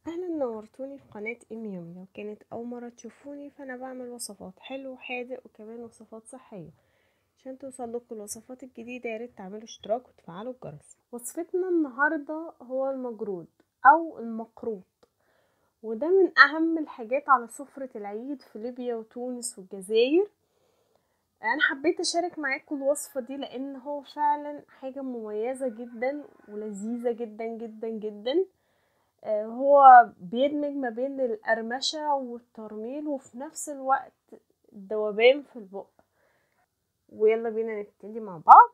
اهلا نورتوني في قناة ايميومي لو كانت اول مرة تشوفوني فانا بعمل وصفات حلو وحادق وكمان وصفات صحية عشان توصلكوا الوصفات الجديدة ياريت تعملوا اشتراك وتفعلوا الجرس وصفتنا النهاردة هو المجرود او المقروط وده من اهم الحاجات على سفرة العيد في ليبيا وتونس والجزائر انا حبيت اشارك معاكم الوصفة دي لان هو فعلا حاجة مميزة جدا ولذيذة جدا جدا جدا هو بيدمج ما بين القرمشة والترميل وفي نفس الوقت الذوبان في البق ويلا بينا نبتدي مع بعض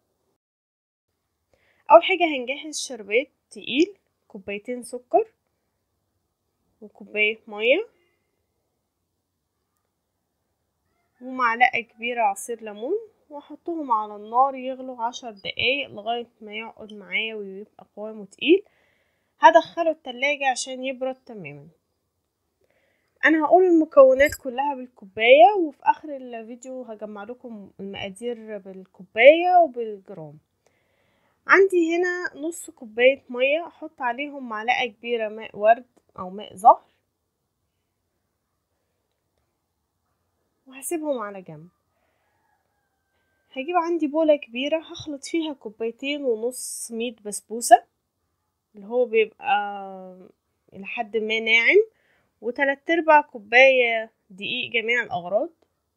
اول حاجة هنجهز شربات تقيل كوبايتين سكر وكوباية مية ومعلقة كبيرة عصير ليمون واحطهم على النار يغلوا عشر دقايق لغاية ما يعقد معايا ويبقى قوامه تقيل هدخله التلاجة عشان يبرد تماما انا هقول المكونات كلها بالكوباية وفي اخر الفيديو هجمع لكم المقادير بالكوباية وبالجرام عندي هنا نص كوباية مية احط عليهم معلقة كبيرة ماء ورد او ماء زهر وهسيبهم على جنب هجيب عندي بولة كبيرة هخلط فيها كوبايتين ونص ميت بسبوسة اللي هو بيبقى لحد ما ناعم وتلات ارباع كوباية دقيق جميع الأغراض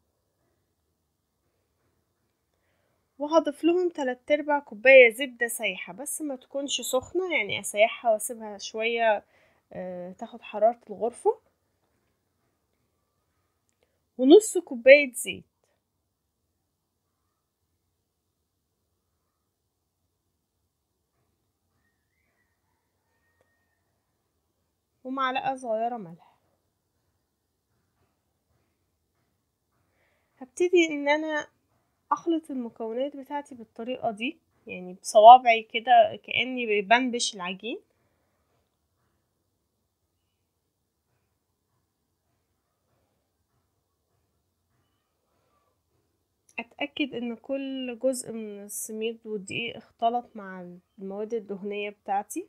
وهضيف لهم تلات ارباع كوباية زبدة سايحة بس ما تكونش سخنة يعني اسيحها واسيبها شوية أه تاخد حرارة الغرفة ونص كوباية زيت ومعلقة صغيرة ملح هبتدي ان انا اخلط المكونات بتاعتي بالطريقة دي يعني بصوابعي كده كأني بنبش العجين اتأكد ان كل جزء من السميد والدقيق اختلط مع المواد الدهنية بتاعتي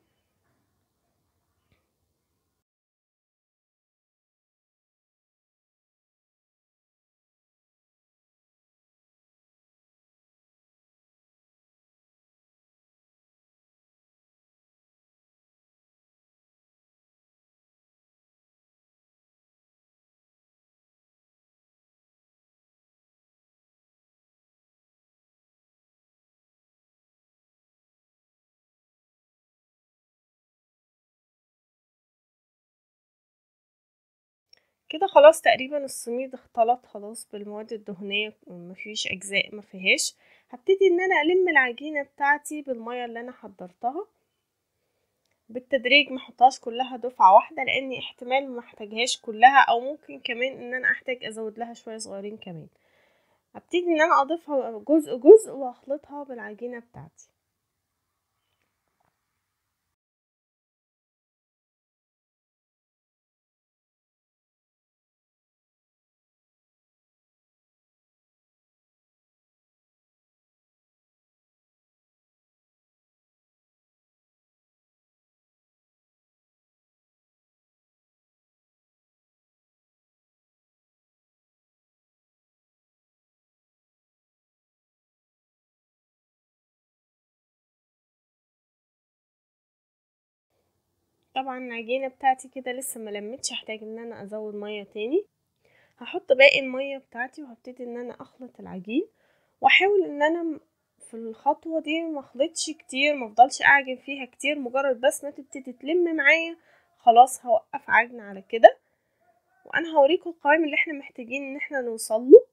كده خلاص تقريبا السميد اختلط خلاص بالمواد الدهنية مفيش اجزاء ما فيهاش هبتدي ان انا الم العجينة بتاعتي بالمية اللي انا حضرتها بالتدريج محطهاش كلها دفعة واحدة لاني احتمال ما احتاجهاش كلها او ممكن كمان ان انا احتاج ازود لها شوية صغيرين كمان هبتدي ان انا اضيفها جزء جزء واخلطها بالعجينة بتاعتي طبعا العجينه بتاعتي كده لسه ملمتش هحتاج ان انا ازود ميه تاني هحط باقي الميه بتاعتي وهبتدي ان انا اخلط العجين واحاول ان انا في الخطوه دي ما اخلطش كتير ما افضلش اعجن فيها كتير مجرد بس ما تبتدي تلم معايا خلاص هوقف عجن على كده وانا هوريكم القوام اللي احنا محتاجين ان احنا نوصل له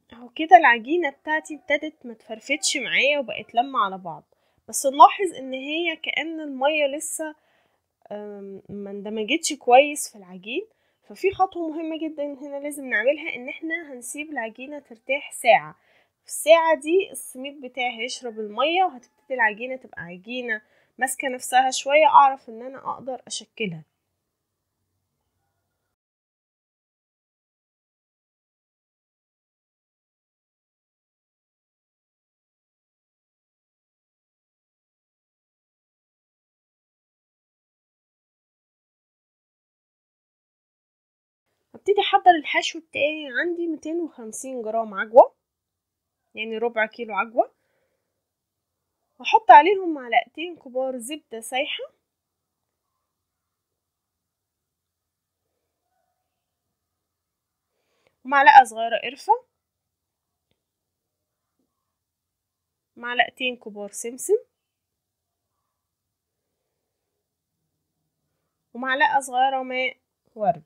اهو كده العجينة بتاعتي ابتدت ما تفرفتش معايا وبقت لما على بعض بس نلاحظ ان هي كأن المية لسه ما اندمجتش كويس في العجين ففي خطوة مهمة جدا هنا لازم نعملها ان احنا هنسيب العجينة ترتاح ساعة في الساعة دي السميد بتاعي هيشرب المية وهتبتدي العجينة تبقى عجينة ماسكة نفسها شوية اعرف ان انا اقدر اشكلها هبتدي احضر الحشو بتاعي عندي ميتين وخمسين جرام عجوة يعني ربع كيلو عجوة واحط عليهم معلقتين كبار زبدة سايحة ومعلقة صغيرة قرفة معلقتين كبار سمسم ومعلقة صغيرة ماء ورد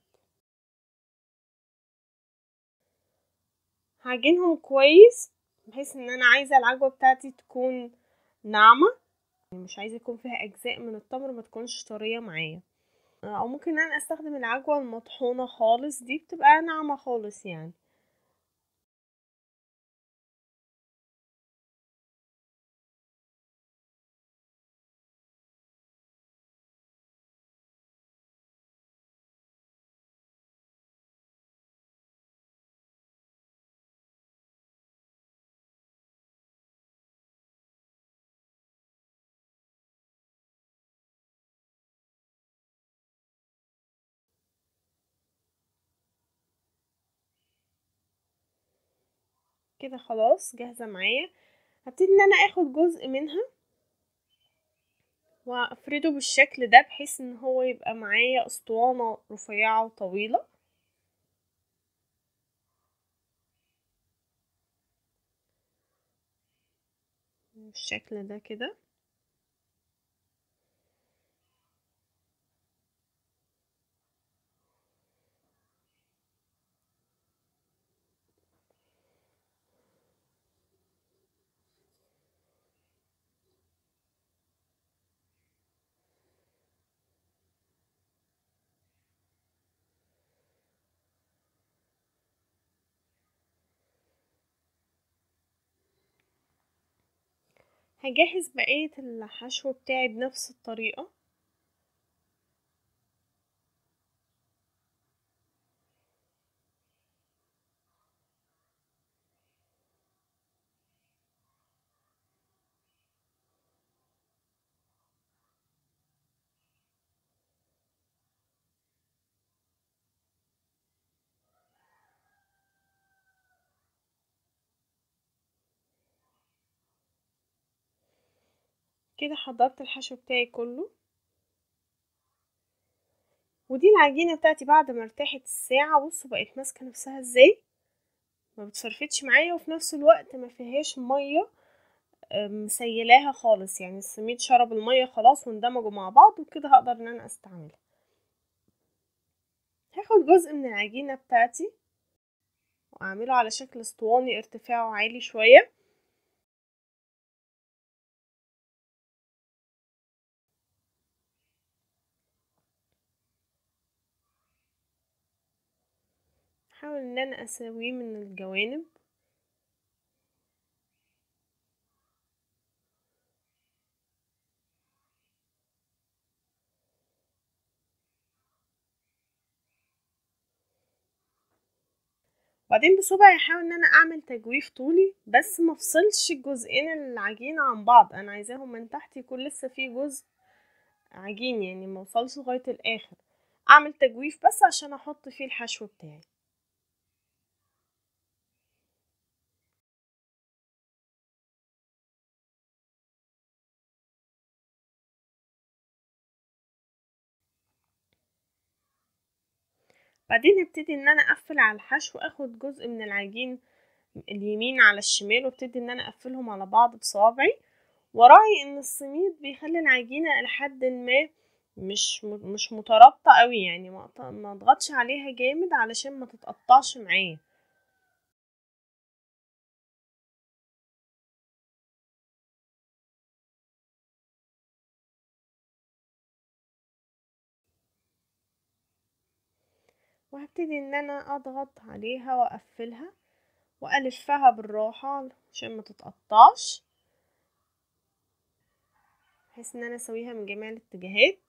هعجنهم كويس بحيث ان انا عايزة العجوة بتاعتي تكون ناعمة مش عايزة يكون فيها اجزاء من التمر ما تكونش طرية معايا او ممكن ان انا استخدم العجوة المطحونة خالص دي بتبقى ناعمة خالص يعني كده خلاص جاهزة معايا هبتدي ان انا اخد جزء منها وافرده بالشكل ده بحيث ان هو يبقى معايا اسطوانة رفيعة وطويلة بالشكل ده كده هجهز بقية الحشو بتاعي بنفس الطريقة كده حضرت الحشو بتاعي كله ودي العجينة بتاعتي بعد ما ارتاحت الساعة بصوا بقت ماسكة نفسها ازاي ما بتفرفتش معايا وفي نفس الوقت ما فيهاش مية مسيلاها خالص يعني السميد شرب المية خلاص واندمجوا مع بعض وكده هقدر ان انا استعملها هاخد جزء من العجينة بتاعتي واعمله على شكل اسطواني ارتفاعه عالي شوية هحاول ان انا اسويه من الجوانب وبعدين بصبعي هحاول ان انا اعمل تجويف طولي بس ما افصلش الجزئين العجينه عن بعض انا عايزاهم من تحت يكون لسه فيه جزء عجين يعني ما وصلش لغايه الاخر اعمل تجويف بس عشان احط فيه الحشو بتاعي بعدين هبتدي ان انا اقفل على الحشو اخد جزء من العجين اليمين على الشمال وابتدي ان انا اقفلهم على بعض بصوابعي وراعي ان السميد بيخلي العجينة لحد ما مش مش مترابطة قوي يعني ما اضغطش عليها جامد علشان ما تتقطعش معايا وهبتدي ان انا اضغط عليها واقفلها والفها بالراحة عشان ما تتقطعش بحيث ان انا اسويها من جميع الاتجاهات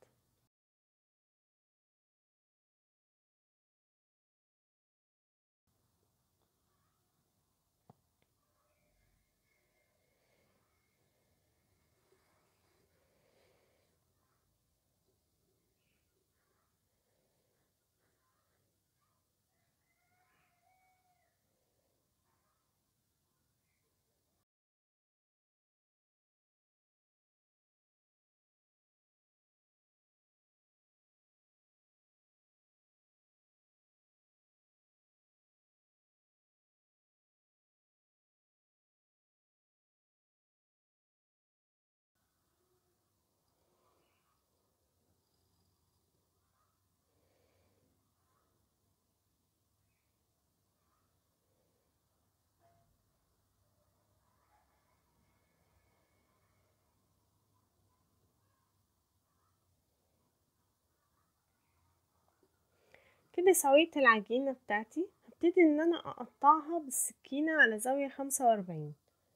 كده سويت العجينة بتاعتي هبتدي ان انا اقطعها بالسكينة على زاوية خمسة واربعين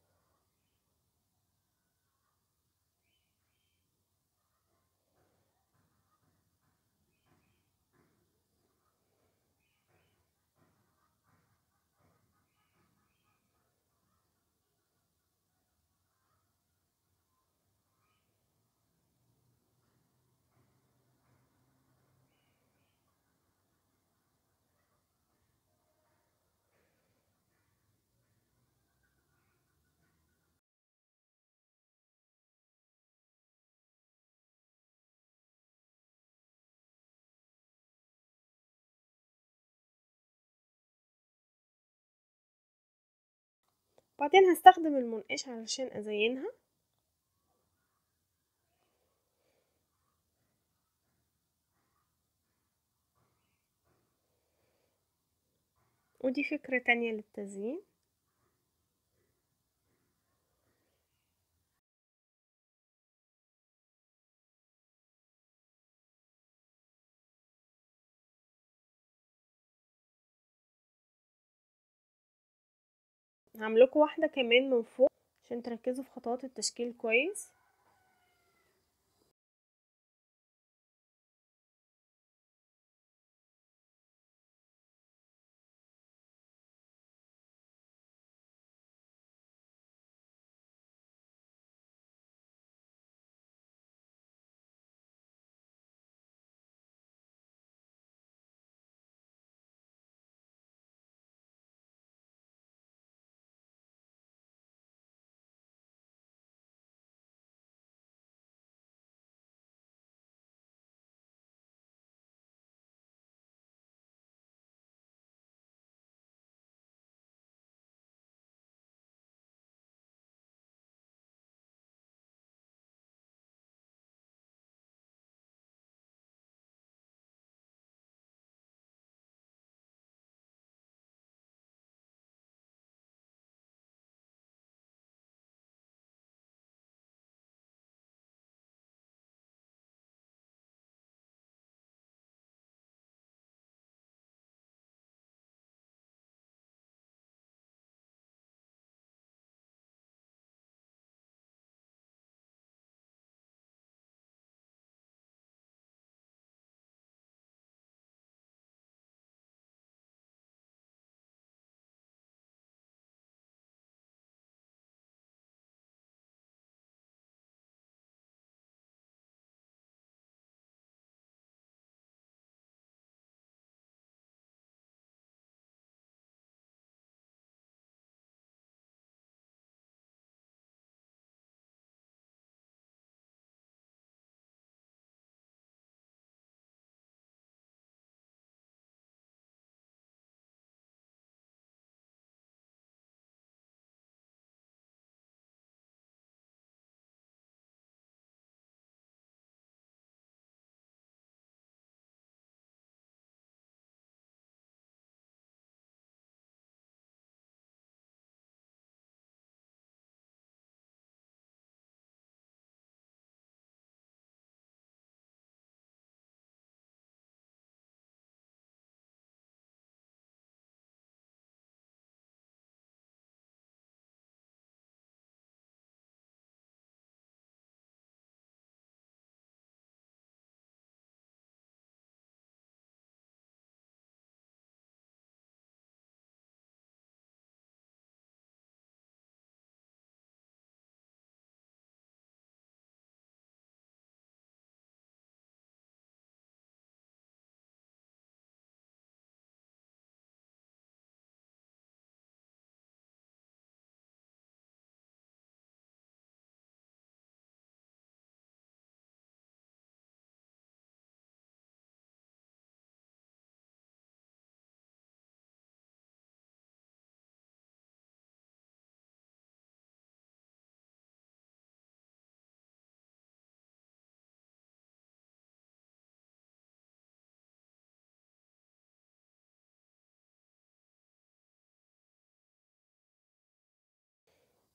بعدين هستخدم المنقاش علشان ازينها ودي فكرة تانية للتزيين هعملكوا واحدة كمان من فوق عشان تركزوا في خطوات التشكيل كويس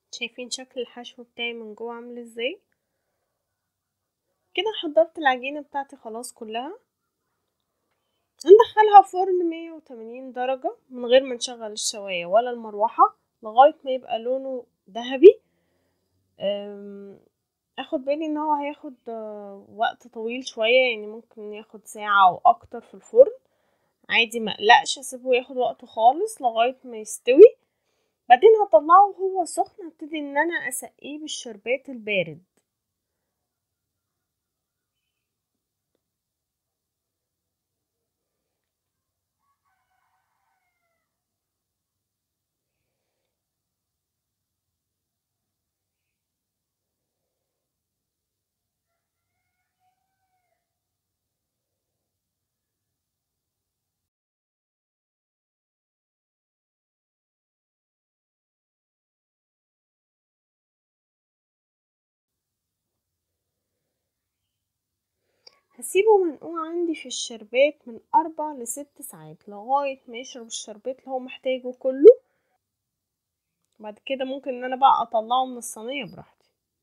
شايفين شكل الحشو بتاعي من جوه عامل ازاي كده حضرت العجينة بتاعتي خلاص كلها ندخلها فرن مية وتمانين درجة من غير ما نشغل الشواية ولا المروحة لغاية ما يبقى لونه ذهبي اخد بالي ان هو هياخد وقت طويل شوية يعني ممكن ياخد ساعة او اكتر في الفرن عادي مقلقش اسيبه ياخد وقته خالص لغاية ما يستوي بعدين هطلعه وهو سخن هبتدي ان انا اسقيه بالشربات البارد هسيبه منقوع عندي في الشربات من أربع لست ساعات لغاية ما يشرب الشربات اللي هو محتاجه كله بعد كده ممكن ان انا بقى اطلعه من الصينية براحتي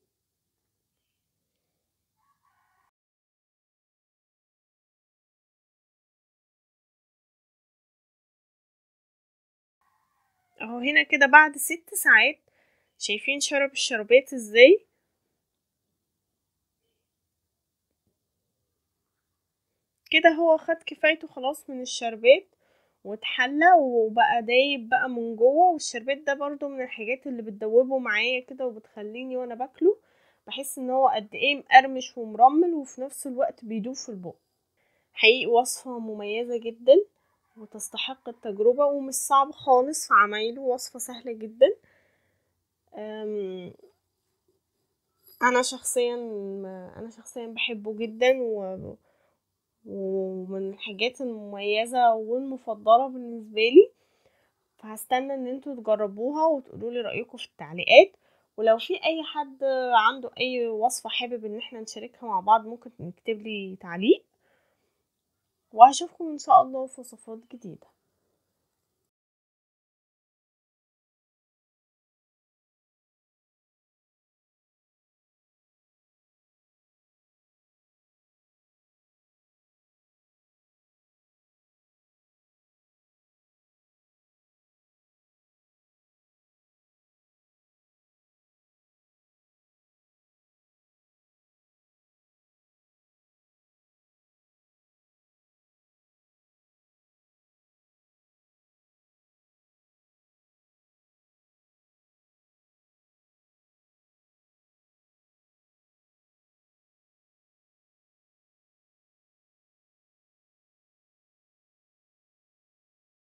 اهو هنا كده بعد ست ساعات شايفين شرب الشربات ازاي كده هو خد كفايته خلاص من الشربات واتحلى وبقى دايب بقى من جوه والشربات ده برضو من الحاجات اللي بتدوبه معايا كده وبتخليني وانا باكله بحس ان هو قد ايه مقرمش ومرمل وفي نفس الوقت بيدوب في البق حقيقي وصفة مميزة جدا وتستحق التجربة ومش صعب خالص في عمايله وصفة سهلة جدا انا شخصيا انا شخصيا بحبه جدا و ومن الحاجات المميزة والمفضلة بالنسبة لي فهستنى ان انتوا تجربوها وتقولوا لي رأيكم في التعليقات ولو في اي حد عنده اي وصفة حابب ان احنا نشاركها مع بعض ممكن نكتب لي تعليق وهشوفكم ان شاء الله في وصفات جديدة